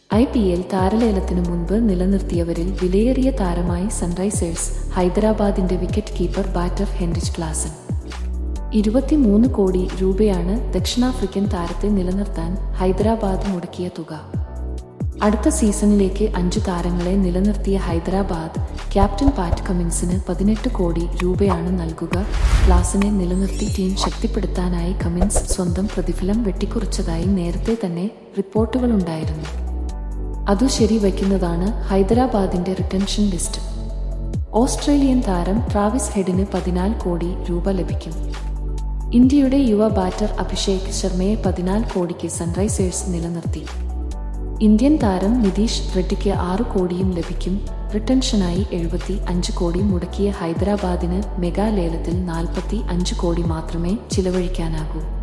I P L താരലേലത്തിനു മുൻപ് നിലനിർത്തിയവരിൽ വിലയേറിയ താരമായി സൺറൈസേഴ്സ് ഹൈദരാബാദിന്റെ wicket keeper batter Heinrich Klaasen ഇരുപത്തിമൂന്ന് കോടി രൂപയാണ് ദക്ഷിണാഫ്രിക്കൻ താരത്തെ നിലനിർത്താൻ ഹൈദരാബാദ് മുടക്കിയ തുക അടുത്ത സീസണിലേക്ക് അഞ്ചു താരങ്ങളെ നിലനിർത്തിയ ഹൈദരാബാദ് ക്യാപ്റ്റൻ പാറ്റ് കമിൻസിന് പതിനെട്ട് കോടി രൂപയാണ് നൽകുക ക്ലാസിനെ നിലനിർത്തി ടീം ശക്തിപ്പെടുത്താനായി കമിൻസ് സ്വന്തം പ്രതിഫലം വെട്ടിക്കുറച്ചതായി നേരത്തെ തന്നെ റിപ്പോർട്ടുകളുണ്ടായിരുന്നു അതു ശരിവയ്ക്കുന്നതാണ് ഹൈദരാബാദിന്റെ റിട്ടൻഷൻ ലിസ്റ്റ് ഓസ്ട്രേലിയൻ താരം ട്രാവിസ് ഹെഡിന് പതിനാല് കോടി രൂപ ലഭിക്കും ഇന്ത്യയുടെ യുവ ബാറ്റർ അഭിഷേക് ശർമ്മയെ പതിനാല് കോടിക്ക് സൺറൈസേഴ്സ് നിലനിർത്തി ഇന്ത്യൻ താരം നിതീഷ് റെഡ്ഡിക്ക് ആറു കോടിയും ലഭിക്കും റിട്ടൻഷനായി എഴുപത്തി അഞ്ച് കോടി മുടക്കിയ ഹൈദരാബാദിന് മെഗാ ലേലത്തിൽ നാൽപ്പത്തി അഞ്ച് കോടി മാത്രമേ ചിലവഴിക്കാനാകൂ